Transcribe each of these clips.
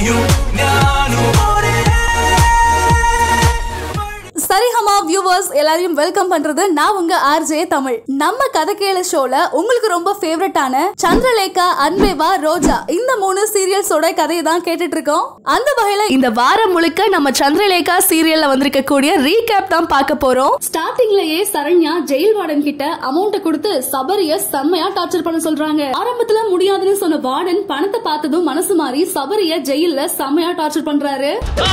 നീയും ഞാനും ഒരേ சரிகமா வியூவர்ஸ் எல்லாரையும் வெல்கம் பண்றது நான் உங்க ஆர்ஜே தமிழ் நம்ம கதை கேளு ஷோல உங்களுக்கு ரொம்ப ஃபேவரட்டான சந்திரலேகா அன்பேவா ரோஜா இந்த மூணு சீரியல்ஸோட கதையை தான் கேட்டுட்டு இருக்கோம் அந்த வகையில இந்த வாரம் முழுக்க நம்ம சந்திரலேகா சீரியல்ல வந்திருக்க கூடிய ரீகேப் தான் பார்க்க போறோம் ஸ்டார்டிங்லயே சரண்யா ஜெயில் வார்டன் கிட்ட அமௌண்ட் கொடுத்து சபரிய செம்மையா டார்ச்சர் பண்ண சொல்றாங்க ஆரம்பத்துல முடியாதுன்னு சொன்ன வார்டன் பணத்தை பார்த்ததும் மனசு மாறி சபரிய ஜெயில்ல செம்மையா டார்ச்சர் பண்றாரு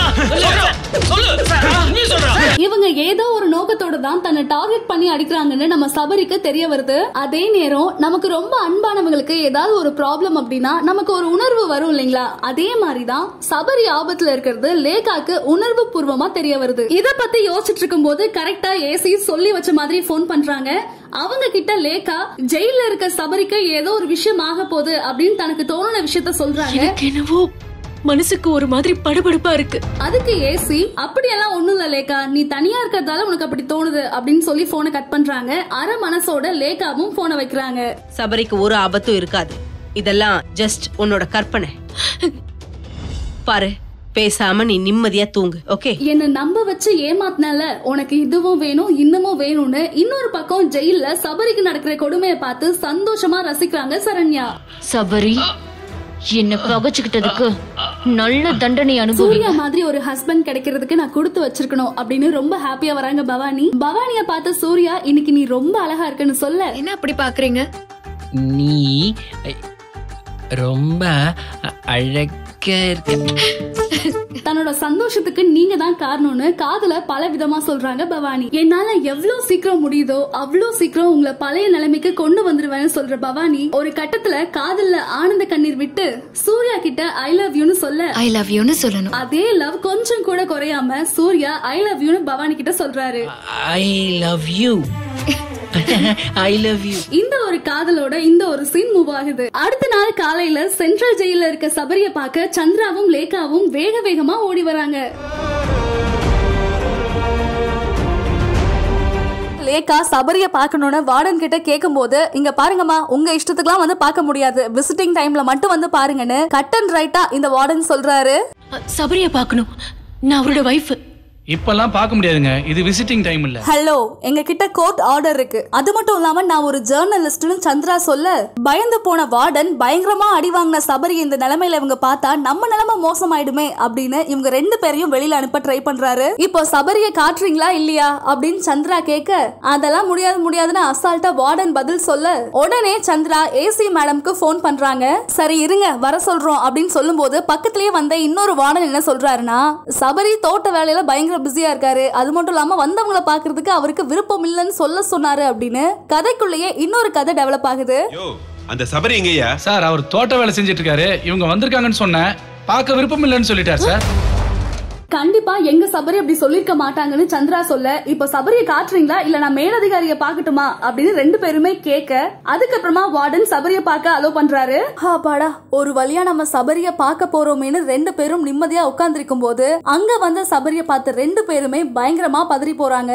இவங்க ஏதோ ஒரு நோக்கத்தோட தான் தன்னை டார்கெட் பண்ணி அடிக்கிறாங்கன்னு நம்ம சபரிக்கு தெரிய வருது அதே நேரம் நமக்கு ரொம்ப அன்பானவங்களுக்கு ஏதாவது ஒரு ப்ராப்ளம் அப்படின்னா நமக்கு ஒரு உணர்வு வரும் இல்லைங்களா அதே மாதிரிதான் சபரி ஆபத்துல இருக்கிறது லேகாக்கு உணர்வு பூர்வமா தெரிய வருது இத பத்தி யோசிச்சுட்டு இருக்கும் போது கரெக்டா ஏசி சொல்லி வச்ச மாதிரி போன் பண்றாங்க அவங்க கிட்ட லேகா ஜெயில இருக்க சபரிக்கு ஏதோ ஒரு விஷயம் ஆக போகுது அப்படின்னு தனக்கு தோணுன விஷயத்த சொல்றாங்க எனக்கு என்னவோ மனசுக்கு ஒரு மாதிரி படபடப்பா இருக்கு அதுக்கு ஏசி அப்படியெல்லாம் ஒண்ணும் இல்ல லேகா நீ தனியா இருக்கிறதால உனக்கு அப்படி தோணுது அப்படின்னு சொல்லி போனை கட் பண்றாங்க அரை மனசோட லேகாவும் போனை வைக்கிறாங்க சபரிக்கு ஒரு ஆபத்தும் இருக்காது இதெல்லாம் ஜஸ்ட் உன்னோட கற்பனை பாரு பேசாம நீ நிம்மதியா தூங்கு ஓகே என்ன நம்ப வச்சு ஏமாத்தினால உனக்கு இதுவும் வேணும் இன்னமும் வேணும்னு இன்னொரு பக்கம் ஜெயில்ல சபரிக்கு நடக்கிற கொடுமையை பார்த்து சந்தோஷமா ரசிக்கிறாங்க சரண்யா சபரி என்ன பகச்சுக்கிட்டதுக்கு நல்ல தண்டனை அனுபவி சூர்யா மாதிரி ஒரு ஹஸ்பண்ட் கிடைக்கிறதுக்கு நான் கொடுத்து வச்சிருக்கணும் அப்படின்னு ரொம்ப ஹாப்பியா வராங்க பவானி பவானிய பார்த்த சூர்யா இன்னைக்கு நீ ரொம்ப அழகா இருக்குன்னு சொல்ல என்ன அப்படி பாக்குறீங்க நீ ரொம்ப அ- அழகா இருக்க தன்னோட சந்தோஷத்துக்கு நீங்க தான் காரணம்னு காதுல பல விதமா சொல்றாங்க பவானி என்னால எவ்வளவு சீக்கிரம் முடியுதோ அவ்வளவு சீக்கிரம் உங்களை பழைய நிலைமைக்கு கொண்டு வந்துருவேன்னு சொல்ற பவானி ஒரு கட்டத்துல காதல்ல ஆனந்த கண்ணீர் விட்டு சூர்யா கிட்ட ஐ லவ் யூன்னு சொல்ல ஐ லவ் யூன்னு சொல்லணும் அதே லவ் கொஞ்சம் கூட குறையாம சூர்யா ஐ லவ் யூன்னு பவானி கிட்ட சொல்றாரு I love you I love you இந்த ஒரு காதலோட இந்த ஒரு சீன் மூவ் ஆகுது அடுத்த நாள் காலையில சென்ட்ரல் ஜெயில இருக்க சபரிய பார்க்க சந்திராவும் லேகாவும் வேக வேகமா ஓடி வராங்க லேக்கா சபரிய பார்க்கணும்னு வார்டன் கிட்ட கேட்கும்போது இங்க பாருங்கம்மா உங்க இஷ்டத்துக்குலாம் வந்து பார்க்க முடியாது விசிட்டிங் டைம்ல மட்டும் வந்து பாருங்கன்னு கட் அண்ட் ரைட்டா இந்த வார்டன் சொல்றாரு சபரிய பார்க்கணும் நான் அவரோட வைஃப் இப்பெல்லாம் பார்க்க முடியாதுங்க இது விசிட்டிங் டைம் இல்ல ஹலோ எங்க கிட்ட கோர்ட் ஆர்டர் இருக்கு அது மட்டும் இல்லாம நான் ஒரு ஜேர்னலிஸ்ட்னு சந்திரா சொல்ல பயந்து போன வார்டன் பயங்கரமா அடி வாங்கின சபரி இந்த நிலைமையில இவங்க பார்த்தா நம்ம நிலைமை மோசமாயிடுமே அப்படின்னு இவங்க ரெண்டு பேரையும் வெளியில அனுப்ப ட்ரை பண்றாரு இப்போ சபரியை காட்டுறீங்களா இல்லையா அப்படின்னு சந்திரா கேட்க அதெல்லாம் முடியாது முடியாதுன்னு அசால்ட்டா வார்டன் பதில் சொல்ல உடனே சந்திரா ஏசி மேடம்க்கு ஃபோன் பண்றாங்க சரி இருங்க வர சொல்றோம் அப்படின்னு சொல்லும்போது பக்கத்திலேயே வந்த இன்னொரு வார்டன் என்ன சொல்றாருன்னா சபரி தோட்ட வேலையில பயங்கர பிஸியா இருக்காரு அது மட்டும் இல்லாம வந்தவங்கள பாக்குறதுக்கு அவருக்கு விருப்பம் இல்லைன்னு சொல்ல சொன்னாரு அப்படின்னு கதைக்குள்ளேயே இன்னொரு கதை டெவலப் ஆகுது யோ அந்த சபரி எங்கய்யா சார் அவர் தோட்ட வேலை செஞ்சுட்டு இருக்காரு இவங்க வந்திருக்காங்கன்னு சொன்னேன் பார்க்க விருப்பம் இல்லைன்னு சொல்லிட்டார் சார் கண்டிப்பா எங்க சபரி அப்படி சொல்லிருக்க மாட்டாங்கன்னு சந்திரா சொல்ல இப்ப சபரிய காட்டுறீங்களா இல்ல நான் மேலதிகாரிய பாக்கட்டுமா அப்படின்னு ரெண்டு பேருமே கேட்க அதுக்கப்புறமா வார்டன் சபரிய பார்க்க அலோ பண்றாரு பாடா ஒரு வழியா நம்ம சபரிய பார்க்க போறோமேனு ரெண்டு பேரும் நிம்மதியா உட்கார்ந்திருக்கும் போது அங்க வந்த சபரிய பார்த்த ரெண்டு பேருமே பயங்கரமா பதறி போறாங்க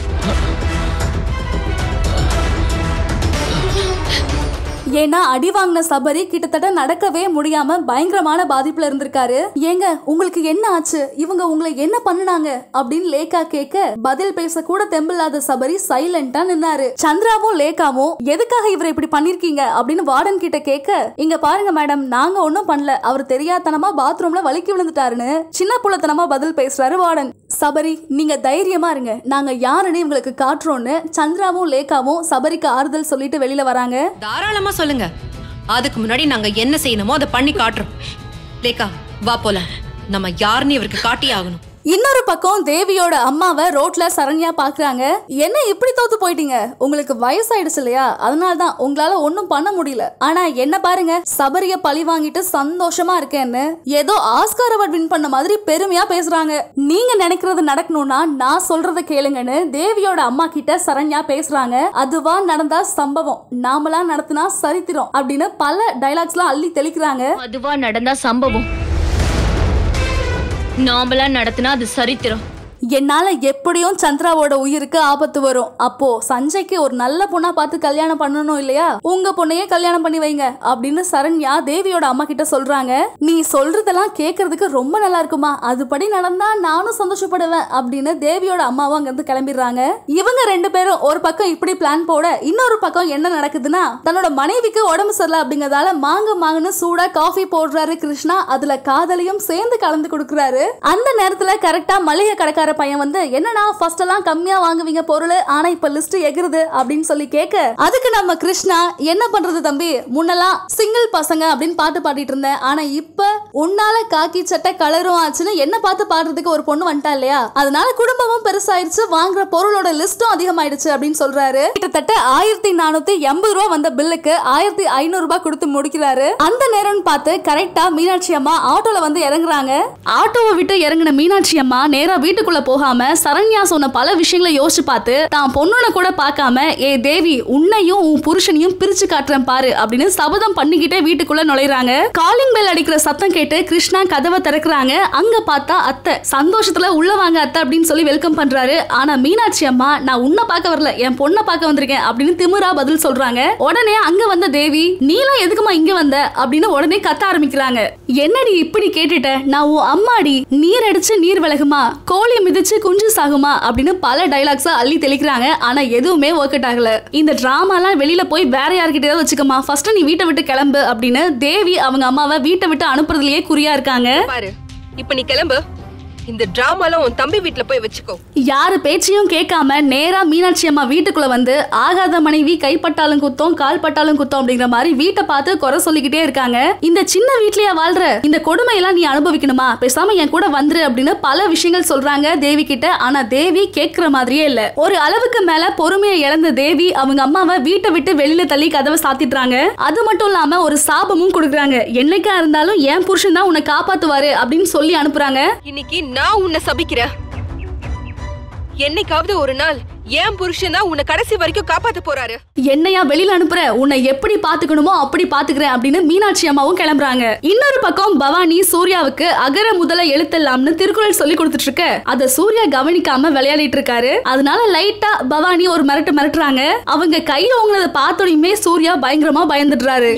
ஏன்னா அடி வாங்கின சபரி கிட்டத்தட்ட நடக்கவே முடியாம பயங்கரமான பாதிப்புல இருந்திருக்காரு ஏங்க உங்களுக்கு என்ன ஆச்சு இவங்க உங்களை என்ன பண்ணுனாங்க அப்படின்னு லேக்கா கேட்க பதில் பேச கூட தெம்பில்லாத சபரி சைலண்டா நின்னாரு சந்திராவும் லேக்காவும் எதுக்காக இவரை இப்படி பண்ணிருக்கீங்க அப்படின்னு வார்டன் கிட்ட கேட்க இங்க பாருங்க மேடம் நாங்க ஒன்னும் பண்ணல அவர் தெரியாதனமா பாத்ரூம்ல வலிக்கி விழுந்துட்டாருன்னு சின்ன புள்ளத்தனமா பதில் பேசுறாரு வார்டன் சபரி நீங்க தைரியமா இருங்க நாங்க யாருன்னு இவங்களுக்கு காட்டுறோம்னு சந்திராவும் லேக்காவும் சபரிக்கு ஆறுதல் சொல்லிட்டு வெளியில வராங்க தாராளமா சொல்லுங்க அதுக்கு முன்னாடி நாங்க என்ன செய்யணுமோ அதை பண்ணி காட்டுறோம் லேக்கா வா போலாம் நம்ம யாருன்னு இவருக்கு காட்டி ஆகணும் இன்னொரு பக்கம் தேவியோட அம்மாவை ரோட்ல சரண்யா பாக்குறாங்க என்ன இப்படி தோத்து போயிட்டீங்க உங்களுக்கு வயசாயிடுச்சு இல்லையா அதனால தான் உங்களால ஒண்ணும் பண்ண முடியல ஆனா என்ன பாருங்க சபரிய பழி வாங்கிட்டு சந்தோஷமா இருக்கேன்னு ஏதோ ஆஸ்கார் அவார்ட் வின் பண்ண மாதிரி பெருமையா பேசுறாங்க நீங்க நினைக்கிறது நடக்கணும்னா நான் சொல்றத கேளுங்கன்னு தேவியோட அம்மா கிட்ட சரண்யா பேசுறாங்க அதுவா நடந்தா சம்பவம் நாமளா நடத்தினா சரித்திரம் அப்படின்னு பல டைலாக்ஸ்லாம் அள்ளி தெளிக்கிறாங்க அதுவா நடந்தா சம்பவம் நாமளா நடத்தினா அது சரித்திரம் என்னால எப்படியும் சந்திராவோட உயிருக்கு ஆபத்து வரும் அப்போ சஞ்சய்க்கு ஒரு நல்ல பொண்ணா பார்த்து கல்யாணம் பண்ணணும் இல்லையா உங்க பொண்ணையே கல்யாணம் பண்ணி வைங்க அப்படின்னு சரண்யா தேவியோட அம்மா கிட்ட சொல்றாங்க நீ சொல்றதெல்லாம் கேட்கறதுக்கு ரொம்ப நல்லா இருக்குமா அதுபடி நடந்தா நானும் சந்தோஷப்படுவேன் அப்படின்னு தேவியோட அம்மாவும் அங்கிருந்து கிளம்பிடுறாங்க இவங்க ரெண்டு பேரும் ஒரு பக்கம் இப்படி பிளான் போட இன்னொரு பக்கம் என்ன நடக்குதுன்னா தன்னோட மனைவிக்கு உடம்பு சரியில்லை அப்படிங்கறதால மாங்க மாங்கன்னு சூடா காஃபி போடுறாரு கிருஷ்ணா அதுல காதலையும் சேர்ந்து கலந்து கொடுக்குறாரு அந்த நேரத்துல கரெக்டா மளிகை கடைக்கார பையன் வந்து என்னன்னா ஃபர்ஸ்ட் எல்லாம் கம்மியா வாங்குவீங்க பொருள் ஆனா இப்ப லிஸ்ட் எகிருது அப்படின்னு சொல்லி கேட்க அதுக்கு நம்ம கிருஷ்ணா என்ன பண்றது தம்பி முன்னெல்லாம் சிங்கிள் பசங்க அப்படின்னு பாட்டு பாடிட்டு இருந்தேன் ஆனா இப்ப உன்னால காக்கி சட்டை கலரும் ஆச்சுன்னு என்ன பார்த்து பாடுறதுக்கு ஒரு பொண்ணு வந்துட்டா இல்லையா அதனால குடும்பமும் பெருசாயிருச்சு வாங்குற பொருளோட லிஸ்டும் அதிகமாயிடுச்சு அப்படின்னு சொல்றாரு கிட்டத்தட்ட ஆயிரத்தி நானூத்தி எண்பது ரூபா வந்த பில்லுக்கு ஆயிரத்தி ஐநூறு ரூபாய் கொடுத்து முடிக்கிறாரு அந்த நேரம்னு பார்த்து கரெக்டா மீனாட்சி அம்மா ஆட்டோல வந்து இறங்குறாங்க ஆட்டோவை விட்டு இறங்கின மீனாட்சி அம்மா நேரா வீட்டுக்குள்ள போகாம சரண்யா சொன்ன பல விஷயங்களை யோசிச்சு பார்த்து தான் பொண்ணுன கூட பார்க்காம ஏ தேவி உன்னையும் உன் புருஷனையும் பிரிச்சு காட்டுறேன் பாரு அப்படின்னு சபதம் பண்ணிக்கிட்டே வீட்டுக்குள்ள நுழைறாங்க காலிங் பெல் அடிக்கிற சத்தம் கேட்டு கிருஷ்ணா கதவை திறக்கிறாங்க அங்க பார்த்தா அத்தை சந்தோஷத்துல உள்ள வாங்க அத்தை அப்படின்னு சொல்லி வெல்கம் பண்றாரு ஆனா மீனாட்சி அம்மா நான் உன்னை பார்க்க வரல என் பொண்ணை பார்க்க வந்திருக்கேன் அப்படின்னு திமிரா பதில் சொல்றாங்க உடனே அங்க வந்த தேவி நீலாம் எதுக்குமா இங்க வந்த அப்படின்னு உடனே கத்த ஆரம்பிக்கிறாங்க என்னடி இப்படி கேட்டுட்ட நான் உன் அம்மாடி நீர் அடிச்சு நீர் விலகுமா கோழி மிதிச்சு குஞ்சு சாகுமா அப்படின்னு பல டைலாக்ஸா அள்ளி தெளிக்கிறாங்க ஆனா எதுவுமே ஒர்க் அவுட் ஆகல இந்த டிராமாலாம் வெளியில போய் வேற யார்கிட்டயாவது வச்சுக்கமா ஃபர்ஸ்ட் நீ வீட்டை விட்டு கிளம்பு அப்படின்னு தேவி அவங்க அம்மாவை வீட்டை விட்டு அனுப்புறதுலயே குறியா இருக்காங்க பாரு இப்ப நீ கிளம்பு இந்த டிராமாலாம் உன் தம்பி வீட்ல போய் வச்சுக்கோ யாரு பேச்சையும் கேட்காம நேரா மீனாட்சி அம்மா வீட்டுக்குள்ள வந்து ஆகாத மனைவி கைப்பட்டாலும் குத்தம் கால் பட்டாலும் குத்தம் அப்படிங்கிற மாதிரி வீட்டை பார்த்து குறை சொல்லிக்கிட்டே இருக்காங்க இந்த சின்ன வீட்லயா வாழ்ற இந்த கொடுமையெல்லாம் நீ அனுபவிக்கணுமா பேசாம என் கூட வந்துரு அப்படின்னு பல விஷயங்கள் சொல்றாங்க தேவி கிட்ட ஆனா தேவி கேட்கிற மாதிரியே இல்ல ஒரு அளவுக்கு மேல பொறுமையை இழந்த தேவி அவங்க அம்மாவை வீட்டை விட்டு வெளியில தள்ளி கதவை சாத்திடுறாங்க அது மட்டும் இல்லாம ஒரு சாபமும் கொடுக்குறாங்க என்னைக்கா இருந்தாலும் என் புருஷன் தான் உன்னை காப்பாத்துவாரு அப்படின்னு சொல்லி அனுப்புறாங்க இன்னைக்கு நான் உன்னை சபிக்கிறேன் என்னைக்காவது ஒரு நாள் என் புருஷன் தான் உன்னை கடைசி வரைக்கும் காப்பாத்த போறாரு என்னையா வெளியில அனுப்புற உன்னை எப்படி பாத்துக்கணுமோ அப்படி பாத்துக்கிறேன் அப்படின்னு மீனாட்சி அம்மாவும் கிளம்புறாங்க இன்னொரு பக்கம் பவானி சூர்யாவுக்கு அகர முதல எழுத்தெல்லாம்னு திருக்குறள் சொல்லி கொடுத்துட்டு இருக்க அத சூர்யா கவனிக்காம விளையாடிட்டு இருக்காரு அதனால லைட்டா பவானி ஒரு மிரட்டு மிரட்டுறாங்க அவங்க கை ஓங்கினதை பார்த்தோடையுமே சூர்யா பயங்கரமா பயந்துடுறாரு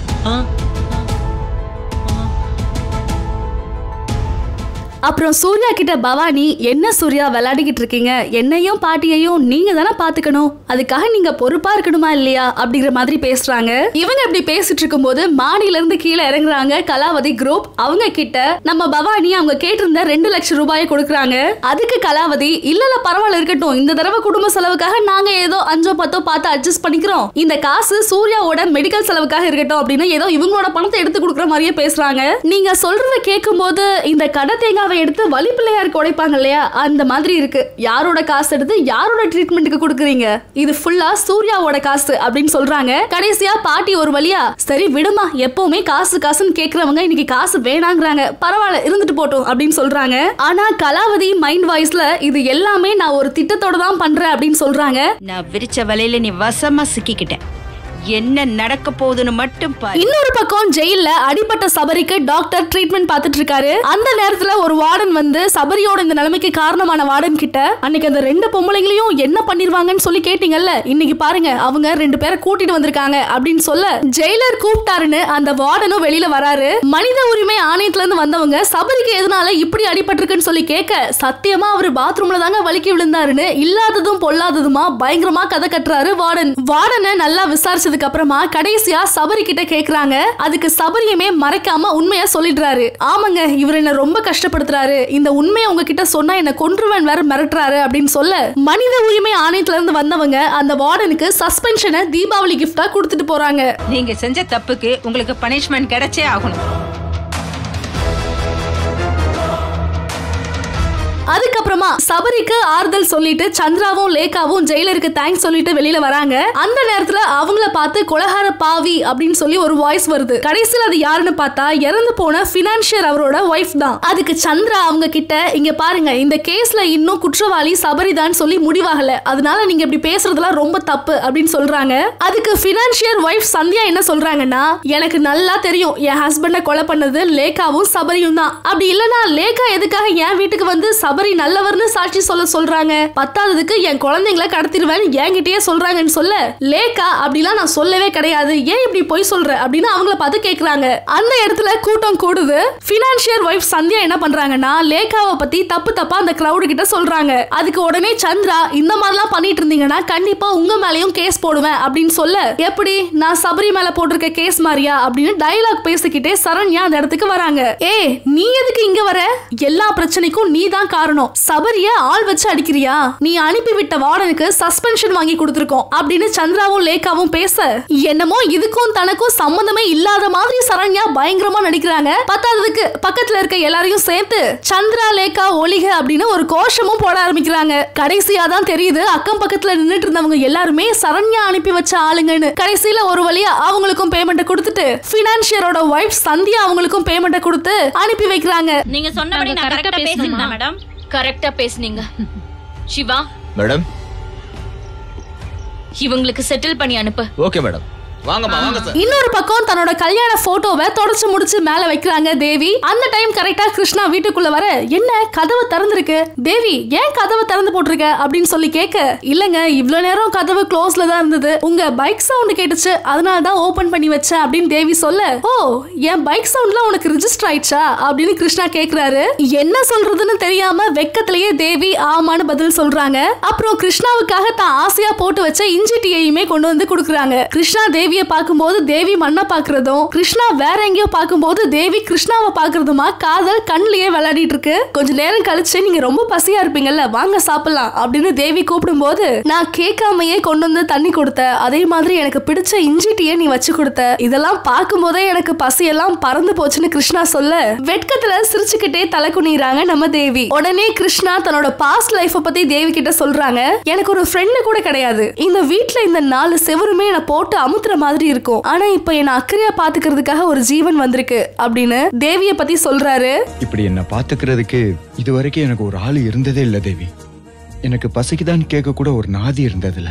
அப்புறம் சூர்யா கிட்ட பவானி என்ன சூர்யா விளையாடிக்கிட்டு இருக்கீங்க என்னையும் பாட்டியையும் நீங்க தானே பாத்துக்கணும் அதுக்காக நீங்க பொறுப்பா இருக்கணுமா இல்லையா அப்படிங்கிற மாதிரி பேசுறாங்க இவங்க இப்படி பேசிட்டு இருக்கும்போது மாடியில இருந்து கீழே இறங்குறாங்க கலாவதி குரூப் அவங்க கிட்ட நம்ம பவானி அவங்க கேட்டிருந்த ரெண்டு லட்சம் ரூபாயை கொடுக்குறாங்க அதுக்கு கலாவதி இல்ல இல்ல பரவாயில்ல இருக்கட்டும் இந்த தடவை குடும்ப செலவுக்காக நாங்க ஏதோ அஞ்சோ பத்தோ பார்த்து அட்ஜஸ்ட் பண்ணிக்கிறோம் இந்த காசு சூர்யாவோட மெடிக்கல் செலவுக்காக இருக்கட்டும் அப்படின்னு ஏதோ இவங்களோட பணத்தை எடுத்து கொடுக்குற மாதிரியே பேசுறாங்க நீங்க சொல்றத கேட்கும்போது இந்த கடை தேங்காவை எடுத்து வழி பிள்ளையாருக்கு உடைப்பாங்க இல்லையா அந்த மாதிரி இருக்கு யாரோட காசு எடுத்து யாரோட ட்ரீட்மெண்ட்டுக்கு கொடுக்குறீங்க இது ஃபுல்லா சூர்யாவோட காசு அப்படின்னு சொல்றாங்க கடைசியா பாட்டி ஒரு வழியா சரி விடுமா எப்பவுமே காசு காசுன்னு கேக்குறவங்க இன்னைக்கு காசு வேணாங்கிறாங்க பரவாயில்ல இருந்துட்டு போட்டோம் அப்படின்னு சொல்றாங்க ஆனா கலாவதி மைண்ட் வாய்ஸ்ல இது எல்லாமே நான் ஒரு திட்டத்தோட தான் பண்றேன் அப்படின்னு சொல்றாங்க நான் விரிச்ச வலையில நீ வசமா சிக்கிக்கிட்ட என்ன நடக்க போகுதுன்னு மட்டும் பாரு இன்னொரு பக்கம் ஜெயில்ல அடிபட்ட சபரிக்கு டாக்டர் ட்ரீட்மெண்ட் பார்த்துட்டு இருக்காரு அந்த நேரத்துல ஒரு வார்டன் வந்து சபரியோட இந்த நிலைமைக்கு காரணமான வார்டன் கிட்ட அன்னைக்கு அந்த ரெண்டு பொம்பளைங்களையும் என்ன பண்ணிருவாங்கன்னு சொல்லி கேட்டீங்கல்ல இன்னைக்கு பாருங்க அவங்க ரெண்டு பேரை கூட்டிட்டு வந்திருக்காங்க அப்படின்னு சொல்ல ஜெயிலர் கூப்பிட்டாருன்னு அந்த வார்டனும் வெளியில வராரு மனித உரிமை ஆணையத்துல இருந்து வந்தவங்க சபரிக்கு எதனால இப்படி அடிபட்டிருக்குன்னு சொல்லி கேட்க சத்தியமா அவரு பாத்ரூம்ல தாங்க வலிக்கி விழுந்தாருன்னு இல்லாததும் பொல்லாததுமா பயங்கரமா கதை கட்டுறாரு வார்டன் வார்டனை நல்லா விசாரிச்சதுக்கு அப்புறமா கடைசியா சபரி கிட்ட கேக்குறாங்க அதுக்கு சபரியுமே மறைக்காம உண்மையா சொல்லிடுறாரு ஆமாங்க இவர் என்ன ரொம்ப கஷ்டப்படுத்துறாரு இந்த உண்மையை உங்ககிட்ட சொன்னா என்ன கொன்றுவேன் வேற மிரட்டுறாரு அப்படின்னு சொல்ல மனித உரிமை ஆணையத்துல இருந்து வந்தவங்க அந்த வார்டனுக்கு சஸ்பென்ஷனை தீபாவளி கிஃப்டா கொடுத்துட்டு போறாங்க நீங்க செஞ்ச தப்புக்கு உங்களுக்கு பனிஷ்மெண்ட் கிடைச்சே ஆகணும் அதுக்கப்புறமா சபரிக்கு ஆறுதல் சொல்லிட்டு சந்திராவும் லேகாவும் ஜெயிலருக்கு தேங்க்ஸ் சொல்லிட்டு வெளியில வராங்க அந்த நேரத்துல அவங்கள பார்த்து கொலகார பாவி அப்படின்னு சொல்லி ஒரு வாய்ஸ் வருது கடைசியில் அது யாருன்னு பார்த்தா இறந்து போன பினான்சியர் அவரோட ஒய்ஃப் தான் அதுக்கு சந்திரா அவங்க கிட்ட இங்க பாருங்க இந்த கேஸ்ல இன்னும் குற்றவாளி சபரி தான் சொல்லி முடிவாகல அதனால நீங்க இப்படி பேசுறதுலாம் ரொம்ப தப்பு அப்படின்னு சொல்றாங்க அதுக்கு பினான்சியர் ஒய்ஃப் சந்தியா என்ன சொல்றாங்கன்னா எனக்கு நல்லா தெரியும் என் ஹஸ்பண்ட கொலை பண்ணது லேகாவும் சபரியும் தான் அப்படி இல்லனா லேகா எதுக்காக என் வீட்டுக்கு வந்து சபரி நல்லவர்னு சாட்சி சொல்ல சொல்றாங்க பத்தாததுக்கு என் குழந்தைங்களை கடத்திடுவேன் என்கிட்டயே சொல்றாங்கன்னு சொல்ல லேக்கா அப்படிலாம் நான் சொல்லவே கிடையாது ஏன் இப்படி போய் சொல்ற அப்படின்னு அவங்கள பார்த்து கேக்குறாங்க அந்த இடத்துல கூட்டம் கூடுது பினான்சியர் ஒய்ஃப் சந்தியா என்ன பண்றாங்கன்னா லேக்காவை பத்தி தப்பு தப்பா அந்த கிரௌடு கிட்ட சொல்றாங்க அதுக்கு உடனே சந்திரா இந்த மாதிரிலாம் பண்ணிட்டு இருந்தீங்கன்னா கண்டிப்பா உங்க மேலயும் கேஸ் போடுவேன் அப்படின்னு சொல்ல எப்படி நான் சபரி மேல போட்டிருக்க கேஸ் மாதிரியா அப்படின்னு டயலாக் பேசிக்கிட்டே சரண்யா அந்த இடத்துக்கு வராங்க ஏ நீ எதுக்கு இங்க வர எல்லா பிரச்சனைக்கும் நீ தான் காரணம் சபரிய ஆள் வச்சு அடிக்கிறியா நீ அனுப்பி விட்ட வார்டனுக்கு சஸ்பென்ஷன் வாங்கி கொடுத்துருக்கோம் அப்படின்னு சந்திராவும் லேக்காவும் பேச என்னமோ இதுக்கும் தனக்கும் சம்பந்தமே இல்லாத மாதிரி சரண்யா பயங்கரமா நடிக்கிறாங்க பத்தாததுக்கு பக்கத்துல இருக்க எல்லாரையும் சேர்த்து சந்திரா லேக்கா ஒளிக அப்படின்னு ஒரு கோஷமும் போட ஆரம்பிக்கிறாங்க கடைசியா தான் தெரியுது அக்கம் பக்கத்துல நின்னுட்டு இருந்தவங்க எல்லாருமே சரண்யா அனுப்பி வச்ச ஆளுங்கன்னு கடைசியில ஒரு வழியா அவங்களுக்கும் பேமெண்ட் கொடுத்துட்டு பினான்சியரோட ஒய்ஃப் சந்தியா அவங்களுக்கும் பேமெண்ட் கொடுத்து அனுப்பி வைக்கிறாங்க நீங்க சொன்னபடி நான் கரெக்டா பேசுனீங்க மேடம் கரெக்டா பேசுனீங்க சிவா மேடம் இவங்களுக்கு செட்டில் பண்ணி அனுப்பு ஓகே மேடம் வாங்கம்மா வாங்க சார் இன்னொரு பக்கம் தன்னோட கல்யாண போட்டோவை தொடச்சு முடிச்சு மேல வைக்கிறாங்க தேவி அந்த டைம் கரெக்டா கிருஷ்ணா வீட்டுக்குள்ள வர என்ன கதவு திறந்திருக்கு தேவி ஏன் கதவு திறந்து போட்டிருக்க அப்படின்னு சொல்லி கேட்க இல்லங்க இவ்வளவு நேரம் கதவு க்ளோஸ்ல தான் இருந்தது உங்க பைக் சவுண்ட் கேட்டுச்சு அதனால தான் ஓபன் பண்ணி வச்சேன் அப்படின்னு தேவி சொல்ல ஓ என் பைக் சவுண்ட்லாம் உனக்கு ரிஜிஸ்டர் ஆயிடுச்சா அப்படின்னு கிருஷ்ணா கேக்குறாரு என்ன சொல்றதுன்னு தெரியாம வெக்கத்திலேயே தேவி ஆமான்னு பதில் சொல்றாங்க அப்புறம் கிருஷ்ணாவுக்காக தான் ஆசையா போட்டு வச்ச இஞ்சி டீயையுமே கொண்டு வந்து கொடுக்குறாங்க கிருஷ்ணா தேவியை பார்க்கும்போது தேவி மண்ணை பாக்குறதும் கிருஷ்ணா வேற எங்கேயோ பார்க்கும்போது தேவி கிருஷ்ணாவை பாக்குறதுமா காதல் கண்ணிலேயே விளையாடிட்டு இருக்கு கொஞ்ச நேரம் கழிச்சு நீங்க ரொம்ப பசியா இருப்பீங்கல்ல வாங்க சாப்பிடலாம் அப்படின்னு தேவி கூப்பிடும்போது நான் கேட்காமையே கொண்டு வந்து தண்ணி கொடுத்த அதே மாதிரி எனக்கு பிடிச்ச இஞ்சி டீயை நீ வச்சு கொடுத்த இதெல்லாம் பார்க்கும்போதே எனக்கு பசியெல்லாம் பறந்து போச்சுன்னு கிருஷ்ணா சொல்ல வெட்கத்துல சிரிச்சுக்கிட்டே தலை குனிறாங்க நம்ம தேவி உடனே கிருஷ்ணா தன்னோட பாஸ்ட் லைஃப பத்தி தேவி கிட்ட சொல்றாங்க எனக்கு ஒரு ஃப்ரெண்டு கூட கிடையாது இந்த வீட்ல இந்த நாலு செவருமே என்னை போட்டு அமுத்துற மாதிரி இருக்கும் ஆனா இப்ப என்ன அக்கறையா பாத்துக்கிறதுக்காக ஒரு ஜீவன் வந்திருக்கு அப்படின்னு தேவிய பத்தி சொல்றாரு இப்படி என்ன பாத்துக்கிறதுக்கு இது வரைக்கும் எனக்கு ஒரு ஆள் இருந்ததே இல்ல தேவி எனக்கு பசிக்குதான் கேட்க கூட ஒரு நாதி இருந்ததில்ல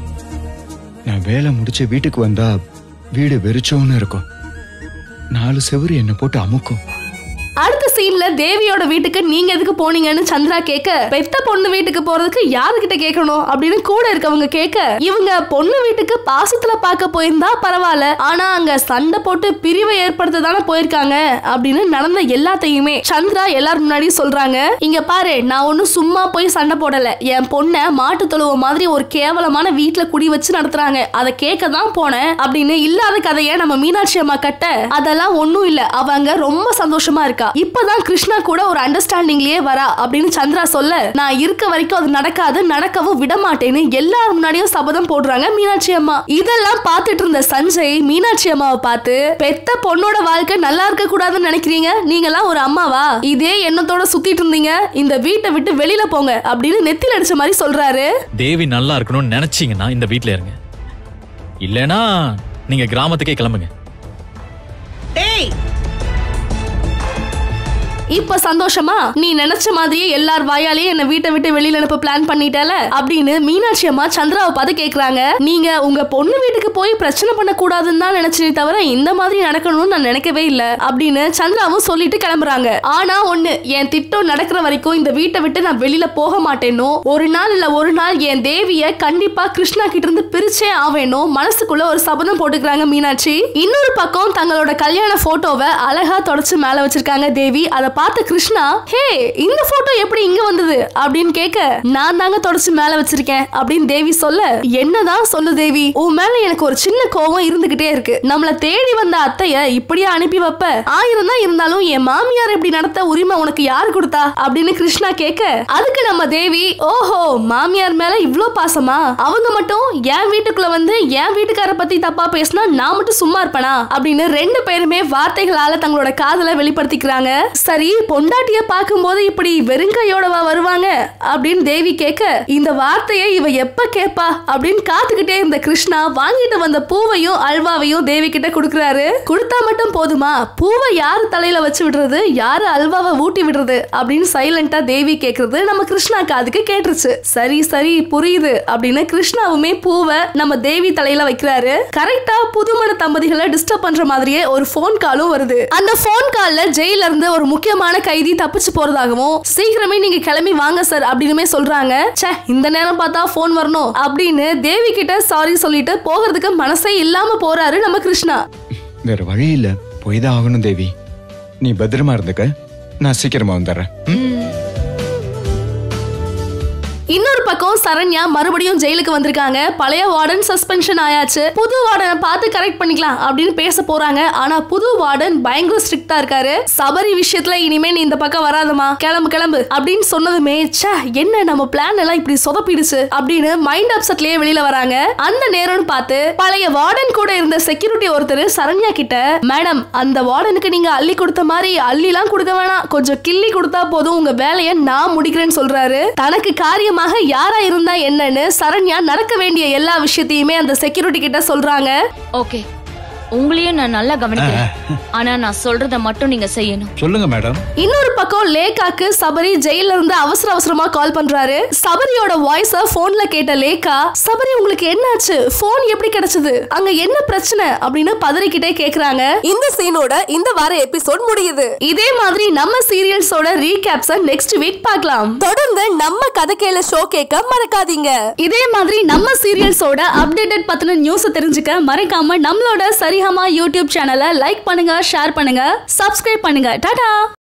நான் வேலை முடிச்சு வீட்டுக்கு வந்தா வீடு வெறிச்சோன்னு இருக்கும் நாலு செவுரு என்ன போட்டு அமுக்கும் அடுத்த சீன்ல தேவியோட வீட்டுக்கு நீங்க எதுக்கு போனீங்கன்னு சந்திரா கேட்க பெத்த பொண்ணு வீட்டுக்கு போறதுக்கு யாருகிட்ட கேட்கணும் அப்படின்னு கூட இருக்கவங்க கேட்க இவங்க பொண்ணு வீட்டுக்கு பாசத்துல பார்க்க போயிருந்தா பரவாயில்ல ஆனா அங்க சண்டை போட்டு பிரிவை ஏற்படுத்த தானே போயிருக்காங்க அப்படின்னு நடந்த எல்லாத்தையுமே சந்திரா எல்லாரும் முன்னாடி சொல்றாங்க இங்க பாரு நான் ஒன்னும் சும்மா போய் சண்டை போடல என் பொண்ணை மாட்டு தொழுவ மாதிரி ஒரு கேவலமான வீட்டுல குடி வச்சு நடத்துறாங்க அதை கேட்க தான் போனேன் அப்படின்னு இல்லாத கதைய நம்ம மீனாட்சி அம்மா கட்ட அதெல்லாம் ஒண்ணும் இல்ல அவங்க ரொம்ப சந்தோஷமா இருக்கா இப்பதான் கிருஷ்ணா கூட ஒரு அண்டர்ஸ்டாண்டிங்லயே வரா அப்படின்னு சந்திரா சொல்ல நான் இருக்க வரைக்கும் அது நடக்காது நடக்கவும் விட மாட்டேன்னு எல்லாரும் முன்னாடியும் சபதம் போடுறாங்க மீனாட்சி அம்மா இதெல்லாம் பார்த்துட்டு இருந்த சஞ்சய் மீனாட்சி அம்மாவை பார்த்து பெத்த பொண்ணோட வாழ்க்கை நல்லா இருக்க கூடாதுன்னு நினைக்கிறீங்க நீங்களாம் ஒரு அம்மாவா இதே எண்ணத்தோட சுத்திட்டு இருந்தீங்க இந்த வீட்டை விட்டு வெளியில போங்க அப்படின்னு நெத்தில அடிச்ச மாதிரி சொல்றாரு தேவி நல்லா இருக்கணும்னு நினைச்சீங்கன்னா இந்த வீட்ல இருங்க இல்லனா நீங்க கிராமத்துக்கே கிளம்புங்க டேய் இப்ப சந்தோஷமா நீ நினைச்ச மாதிரியே எல்லார் வாயாலேயே என்ன வீட்டை விட்டு வெளியில அனுப்ப பிளான் பண்ணிட்டல அப்படின்னு மீனாட்சி அம்மா சந்திராவை பார்த்து கேக்குறாங்க நீங்க உங்க பொண்ணு வீட்டுக்கு போய் பிரச்சனை பண்ண கூடாதுன்னு தான் நினைச்சே தவிர இந்த மாதிரி நடக்கணும்னு நான் நினைக்கவே இல்ல அப்படின்னு சந்திராவும் சொல்லிட்டு கிளம்புறாங்க ஆனா ஒண்ணு என் திட்டம் நடக்கிற வரைக்கும் இந்த வீட்டை விட்டு நான் வெளியில போக மாட்டேனோ ஒரு நாள் இல்ல ஒரு நாள் என் தேவிய கண்டிப்பா கிருஷ்ணா கிட்ட இருந்து பிரிச்சே ஆவேணும் மனசுக்குள்ள ஒரு சபதம் போட்டுக்கிறாங்க மீனாட்சி இன்னொரு பக்கம் தங்களோட கல்யாண போட்டோவை அழகா தொடச்சு மேல வச்சிருக்காங்க தேவி அதை பார்த்த கிருஷ்ணா ஹே இந்த போட்டோ எப்படி இங்க வந்தது அப்படின்னு கேட்க நான் தாங்க தொடச்சு மேல வச்சிருக்கேன் அப்படின்னு தேவி சொல்ல என்னதான் சொல்லு தேவி உன் மேல எனக்கு ஒரு சின்ன கோவம் இருந்துகிட்டே இருக்கு நம்மள தேடி வந்த அத்தைய இப்படியே அனுப்பி வைப்ப ஆயிரம் தான் இருந்தாலும் என் மாமியார் இப்படி நடத்த உரிமை உனக்கு யாரு கொடுத்தா அப்படின்னு கிருஷ்ணா கேட்க அதுக்கு நம்ம தேவி ஓஹோ மாமியார் மேல இவ்ளோ பாசமா அவங்க மட்டும் என் வீட்டுக்குள்ள வந்து என் வீட்டுக்கார பத்தி தப்பா பேசினா நான் மட்டும் சும்மா இருப்பேனா அப்படின்னு ரெண்டு பேருமே வார்த்தைகளால தங்களோட காதலை வெளிப்படுத்திக்கிறாங்க சரி பொண்டாட்டிய பார்க்கும்போது இப்படி வெறுங்கையோடவா வருவாங்க அப்படின்னு தேவி கேட்க இந்த வார்த்தையை இவ எப்ப கேப்பா அப்படின்னு காத்துக்கிட்டே இருந்த கிருஷ்ணா வாங்கிட்டு வந்த பூவையும் அல்வாவையும் தேவி கிட்ட கொடுக்கறாரு கொடுத்தா மட்டும் போதுமா பூவை யாரு தலையில வச்சு விடுறது யாரு அல்வாவை ஊட்டி விடுறது அப்படின்னு சைலண்டா தேவி கேக்குறது நம்ம கிருஷ்ணா காதுக்கு கேட்டுருச்சு சரி சரி புரியுது அப்படின்னு கிருஷ்ணாவுமே பூவை நம்ம தேவி தலையில வைக்கிறாரு கரெக்டா புதுமண தம்பதிகளை டிஸ்டர்ப் பண்ற மாதிரியே ஒரு ஃபோன் காலும் வருது அந்த ஃபோன் கால்ல ஜெயில இருந்து ஒரு முக்கியமான முக்கியமான கைதி தப்பிச்சு போறதாகவும் சீக்கிரமே நீங்க கிளம்பி வாங்க சார் அப்படின்னுமே சொல்றாங்க ச்சே இந்த நேரம் பார்த்தா போன் வரணும் அப்படின்னு தேவி கிட்ட சாரி சொல்லிட்டு போகிறதுக்கு மனசே இல்லாம போறாரு நம்ம கிருஷ்ணா வேற வழி இல்ல போய் தான் ஆகணும் தேவி நீ பத்திரமா இருந்துக்க நான் சீக்கிரமா வந்துடுறேன் ம்? இன்னொரு பக்கம் சரண்யா மறுபடியும் ஜெயிலுக்கு வந்திருக்காங்க பழைய வார்டன் சஸ்பென்ஷன் ஆயாச்சு புது வார்டனை பார்த்து கரெக்ட் பண்ணிக்கலாம் அப்படின்னு பேச போறாங்க ஆனா புது வார்டன் பயங்கர ஸ்ட்ரிக்டா இருக்காரு சபரி விஷயத்துல இனிமே நீ இந்த பக்கம் வராதமா கிளம்பு கிளம்பு அப்படின்னு சொன்னதுமே ச்சே என்ன நம்ம பிளான் எல்லாம் இப்படி சொதப்பிடுச்சு அப்படின்னு மைண்ட் அப்செட்லயே வெளியில வராங்க அந்த நேரம்னு பார்த்து பழைய வார்டன் கூட இருந்த செக்யூரிட்டி ஒருத்தர் சரண்யா கிட்ட மேடம் அந்த வார்டனுக்கு நீங்க அள்ளி கொடுத்த மாதிரி அள்ளிலாம் கொடுக்க வேணாம் கொஞ்சம் கிள்ளி கொடுத்தா போதும் உங்க வேலையை நான் முடிக்கிறேன்னு சொல்றாரு தனக்கு காரியமாக யாரா இருந்தா என்னன்னு சரண்யா நடக்க வேண்டிய எல்லா விஷயத்தையுமே அந்த செக்யூரிட்டி கிட்ட சொல்றாங்க ஓகே உங்களையும் நான் நல்லா கவனிக்கிறேன் ஆனா நான் சொல்றத மட்டும் நீங்க செய்யணும் சொல்லுங்க மேடம் இன்னொரு பக்கம் லேகாக்கு சபரி ஜெயில இருந்து அவசர அவசரமா கால் பண்றாரு சபரியோட வாய்ஸ போன்ல கேட்ட லேகா சபரி உங்களுக்கு என்னாச்சு போன் எப்படி கிடைச்சது அங்க என்ன பிரச்சனை அப்படின்னு பதறிக்கிட்டே கேக்குறாங்க இந்த சீனோட இந்த வார எபிசோட் முடியுது இதே மாதிரி நம்ம சீரியல்ஸோட ரீகேப்ஸ நெக்ஸ்ட் வீக் பார்க்கலாம் தொடர்ந்து நம்ம கதை கேள ஷோ கேட்க மறக்காதீங்க இதே மாதிரி நம்ம சீரியல்ஸோட அப்டேட்டட் பத்தின நியூஸ் தெரிஞ்சுக்க மறக்காம நம்மளோட சரிகமா யூடியூப் சேனலை லைக் பண்ணுங்க ஷேர் பண்ணுங்க சப்ஸ்கிரைப் பண்ணுங்க டாடா